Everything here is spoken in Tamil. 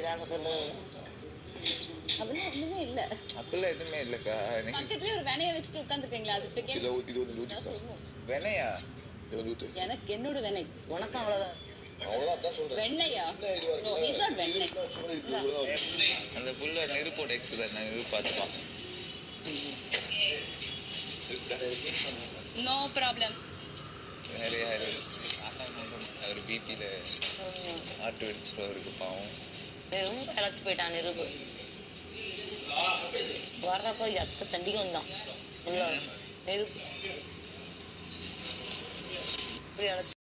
செய்கிறாங்க சொல்லு அதெல்லாம் ஒண்ணுமே இல்ல அப்படிலாம் எதுவுமே இல்லைக்கா எனக்கு பக்கத்துலயே ஒரு வெனைய வச்சுட்டு உட்காந்துருக்கீங்களா அது இப்ப இதை கேள்வி ஊற்றி இது கொஞ்சம் ஊற்றி நான் சொல்லணும். வினையா இதை கொஞ்சம் ஊற்று எனக்கு என்னோட வெனை உனக்கும் அவ்வளோதான் அவ்வளோதான் அதான் சொல்கிறேன் வெண்ணையா சின்ன இதுவாக No, he's not வெண்ணெய். இருக்குல்ல அந்த புல்ல நெருப்போட எக்ஸ்பிரஸ் நான் நெருப்பு பார்த்துப்பான் நோ ப்ராப்ளம் வேற யாரு ஆஹா, மட்டும் அவர் பிபியில் ஆட்டு வெடிச்சிட்டு அவருக்கு பாவம் ரொம்ப இழைச்சி போயிட்டான் நிருபு வர்றப்போ எத்த தண்டிக்கு வந்தான் உள்ள நெருப்பு இப்படி இழைச்சி